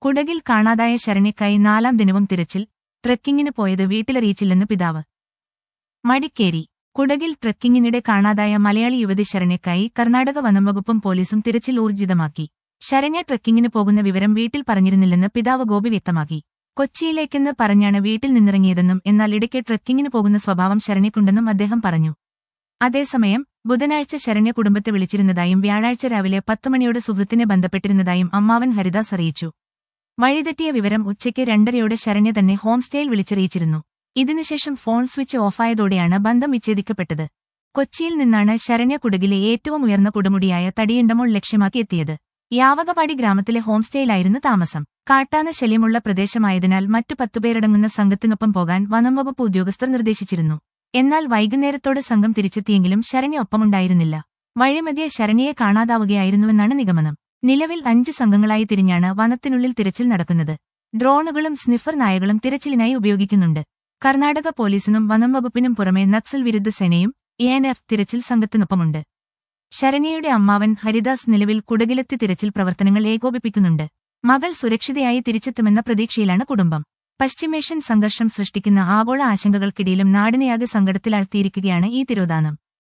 കുടകിൽ കാണാതായ ശരണ്യക്കായി നാലാം ദിനവും തിരച്ചിൽ ട്രെക്കിങ്ങിന് പോയത് വീട്ടിലറിയിച്ചില്ലെന്ന് പിതാവ് മടിക്കേരി കുടകിൽ ട്രെക്കിങ്ങിനിടെ കാണാതായ മലയാളി യുവതി ശരണ്യക്കായി കർണാടക വനംവകുപ്പും പോലീസും തിരച്ചിൽ ഊർജിതമാക്കി ശരണ്യ ട്രെക്കിങ്ങിന് പോകുന്ന വിവരം വീട്ടിൽ പറഞ്ഞിരുന്നില്ലെന്ന് പിതാവ് ഗോപി വ്യക്തമാക്കി കൊച്ചിയിലേക്കെന്ന് പറഞ്ഞാണ് വീട്ടിൽ നിന്നിറങ്ങിയതെന്നും എന്നാൽ ഇടയ്ക്ക് ട്രെക്കിങ്ങിന് പോകുന്ന സ്വഭാവം ശരണ്യക്കുണ്ടെന്നും അദ്ദേഹം പറഞ്ഞു അതേസമയം ബുധനാഴ്ച ശരണ്യ കുടുംബത്തെ വിളിച്ചിരുന്നതായും വ്യാഴാഴ്ച രാവിലെ പത്ത് മണിയോടെ സുഹൃത്തിനെ ബന്ധപ്പെട്ടിരുന്നതായും അമ്മാവൻ ഹരിദാസ് അറിയിച്ചു വഴിതെറ്റിയ വിവരം ഉച്ചയ്ക്ക് രണ്ടരയോടെ ശരണ്യ തന്നെ ഹോം സ്റ്റേയിൽ വിളിച്ചറിയിച്ചിരുന്നു ഇതിനുശേഷം ഫോൺ സ്വിച്ച് ഓഫായതോടെയാണ് ബന്ധം വിച്ഛേദിക്കപ്പെട്ടത് കൊച്ചിയിൽ നിന്നാണ് ശരണ്യ കുടകിലെ ഏറ്റവും ഉയർന്ന കൊടുമുടിയായ തടിയണ്ടമോൾ ലക്ഷ്യമാക്കി എത്തിയത് യാവകപാടി ഗ്രാമത്തിലെ ഹോം സ്റ്റേയിലായിരുന്നു താമസം കാട്ടാന ശല്യമുള്ള പ്രദേശമായതിനാൽ മറ്റു പത്തുപേരടങ്ങുന്ന സംഘത്തിനൊപ്പം പോകാൻ വനംവകുപ്പ് ഉദ്യോഗസ്ഥർ നിർദ്ദേശിച്ചിരുന്നു എന്നാൽ വൈകുന്നേരത്തോടെ സംഘം തിരിച്ചെത്തിയെങ്കിലും ശരണ്യ ഒപ്പമുണ്ടായിരുന്നില്ല വഴിമതിയെ ശരണ്യയെ കാണാതാവുകയായിരുന്നുവെന്നാണ് നിഗമനം നിലവിൽ അഞ്ച് സംഘങ്ങളായി തിരിഞ്ഞാണ് വനത്തിനുള്ളിൽ തിരച്ചിൽ നടക്കുന്നത് ഡ്രോണുകളും സ്നിഫർ നായകളും തിരച്ചിലിനായി ഉപയോഗിക്കുന്നുണ്ട് കർണാടക പോലീസിനും വനം വകുപ്പിനും പുറമെ നക്സൽ വിരുദ്ധ സേനയും എഎൻഎഫ് തിരച്ചിൽ സംഘത്തിനൊപ്പമുണ്ട് ശരണ്യയുടെ അമ്മാവൻ ഹരിദാസ് നിലവിൽ കുടകിലെത്തി തിരച്ചിൽ പ്രവർത്തനങ്ങൾ ഏകോപിപ്പിക്കുന്നുണ്ട് മകൾ സുരക്ഷിതയായി തിരിച്ചെത്തുമെന്ന പ്രതീക്ഷയിലാണ് കുടുംബം പശ്ചിമേഷ്യൻ സംഘർഷം സൃഷ്ടിക്കുന്ന ആഗോള ആശങ്കകൾക്കിടയിലും നാടിനെയാകെ സങ്കടത്തിലാഴ്ത്തിയിരിക്കുകയാണ് ഈ തിരോധാനം